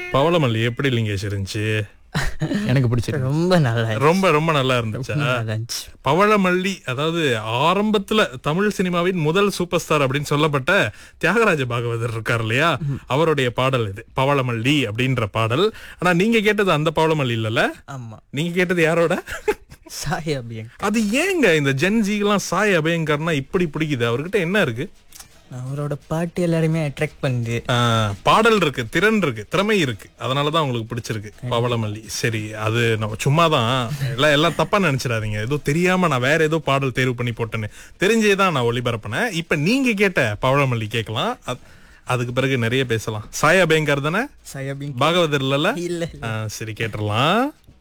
பவளமல்லி எப்படி லிங்கேஷ் இருந்துச்சு எனக்கு பிடிச்சிருக்கு ரொம்ப நல்லா இருந்துச்சு. ரொம்ப ரொம்ப நல்லா இருந்துச்சா நல்லா இருந்துச்சு பவளமல்லி அதாவது ஆரம்பத்துல தமிழ் சினிமாவின் முதல் சூப்பர் ஸ்டார் அப்படின்னு சொல்லப்பட்ட தியாகராஜ பாகவதர் இருக்கார் இல்லையா அவருடைய பாடல் இது பவளமல்லி அப்படின்ற பாடல் ஆனா நீங்க கேட்டது அந்த பவளமல்லி இல்லல்ல ஆமா நீங்க கேட்டது யாரோட சாய் அபியங் அது ஏங்க இந்த ஜென்ஜிலாம் சாய் அபயங்கர்னா இப்படி பிடிக்குது அவர்கிட்ட என்ன இருக்கு அவரோட பாட்டு எல்லாருமே அட்ராக்ட் பண்ணுது ஆஹ், பாடல் இருக்கு திறன் இருக்கு திறமை இருக்கு அதனாலதான் உங்களுக்கு பிடிச்சிருக்கு பவளமல்லி சரி அது நம்ம சும்மா தான் எல்லாம் எல்லாம் தப்பா நினைச்சிடாதீங்க ஏதோ தெரியாம நான் வேற ஏதோ பாடல் தேர்வு பண்ணி போட்டேன்னு தெரிஞ்சே தான் நான் ஒளிபரப்பினேன் இப்ப நீங்க கேட்ட பவளமல்லி கேட்கலாம் அத்- அதுக்கு பிறகு நிறைய பேசலாம் சாயா பேங்கர் தானே சாய் அபியங் பாகவதர் இல்லல்ல இல்ல ஆஹ், சரி கேட்டுடலாம்